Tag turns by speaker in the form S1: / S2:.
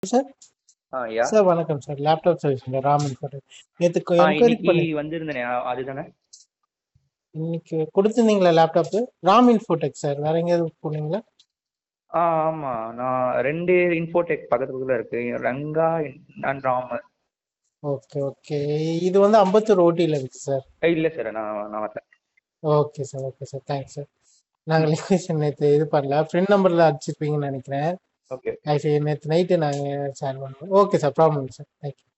S1: sir
S2: ஆ yeah
S1: sir வணக்கம் sir laptop service Raman photo நேற்று
S2: ஆ
S1: என்கொயரி
S2: இன்னைக்கு
S1: பண்ணி
S2: வந்திருந்தேனே அ- அதுதானே
S1: இன்னைக்கு கொடுத்துருந்தீங்களா லேப்டாப்பு ராம் இன்ஃபோடெக் சார் வேற எங்கேயாவது போனீங்களா
S2: ஆ ஆமா நான் ரெண்டு இன்ஃபோடெக் பக்கத்து பக்கத்துல இருக்கு Ranga and Rama
S1: okay okay இது வந்து அம்பத்தூர் ஓட்டியில் இருக்கு சார்
S2: ஏய், இல்ல சார் நான் நான் வரல
S1: okay sir okay sir thanks sir நாங்கள் லொக்கேஷன் நேற்று இது பண்ணல ஃப்ரெண்ட் நம்பரில் அடிச்சிருப்பீங்கன்னு நினைக்கிறேன்
S2: ஓகே
S1: ஆக்சுவலி நேற்று நைட்டு நாங்கள் ஷேர் பண்ணுவோம் okay sir problem sir thank you